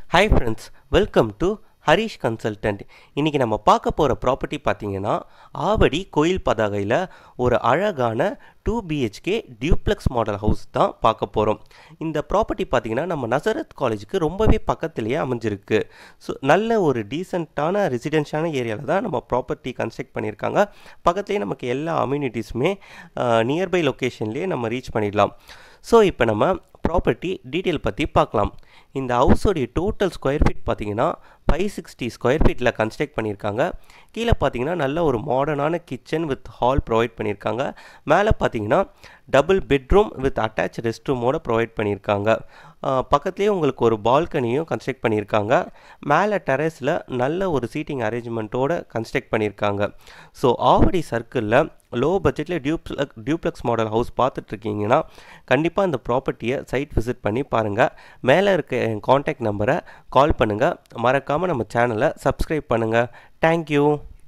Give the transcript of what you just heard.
hi friends welcome to Harish consultant இன்றைக்கி நம்ம பார்க்க போகிற ப்ராப்பர்ட்டி பார்த்தீங்கன்னா ஆவடி கோயில் பதாகையில் ஒரு அழகான two BHK duplex model house தான் பார்க்க போகிறோம் இந்த ப்ராப்பர்ட்டி பார்த்தீங்கன்னா நம்ம நசரத் காலேஜுக்கு ரொம்பவே பக்கத்துலேயே அமைஞ்சிருக்கு ஸோ நல்ல ஒரு டீசெண்டான ரெசிடென்ஷியலான ஏரியாவில் தான் நம்ம ப்ராப்பர்ட்டி கன்ஸ்ட்ரக்ட் பண்ணியிருக்காங்க பக்கத்துலேயே நமக்கு எல்லா அம்யூனிட்டிஸுமே நியர்பை லொக்கேஷன்லேயே நம்ம ரீச் பண்ணிடலாம் ஸோ இப்போ நம்ம ப்ராப்பர்ட்டி டீட்டெயில் பற்றி பார்க்கலாம் இந்த ஹவுஸோடைய டோட்டல் ஸ்கொயர் ஃபீட் பார்த்தீங்கன்னா ஃபைவ் சிக்ஸ்டி ஸ்கொயர் ஃபீட்டில் கன்ஸ்ட்ரக்ட் பண்ணியிருக்காங்க கீழே பார்த்தீங்கன்னா நல்ல ஒரு மாடர்னான கிச்சன் வித் ஹால் ப்ரொவைட் பண்ணியிருக்காங்க மேலே பார்த்தீங்கன்னா double bedroom with attach rest ரூமோட ப்ரொவைட் பண்ணியிருக்காங்க பக்கத்துலேயே உங்களுக்கு ஒரு பால்கனியும் கன்ஸ்ட்ரக்ட் பண்ணியிருக்காங்க மேலே டெரஸில் நல்ல ஒரு சீட்டிங் அரேஞ்ச்மெண்ட்டோட கன்ஸ்ட்ரக்ட் பண்ணியிருக்காங்க ஸோ ஆவடி சர்க்கிளில் லோ பட்ஜெட்டில் டியூப்ளக் டியூப்ளெக்ஸ் மாடல் ஹவுஸ் பார்த்துட்ருக்கீங்கன்னா கண்டிப்பாக இந்த ப்ராப்பர்ட்டியை சைட் விசிட் பண்ணி பாருங்கள் மேலே இருக்க என் காண்டாக்ட் நம்பரை கால் பண்ணுங்கள் மறக்காமல் நம்ம சேனலை சப்ஸ்கிரைப் பண்ணுங்கள் தேங்க்யூ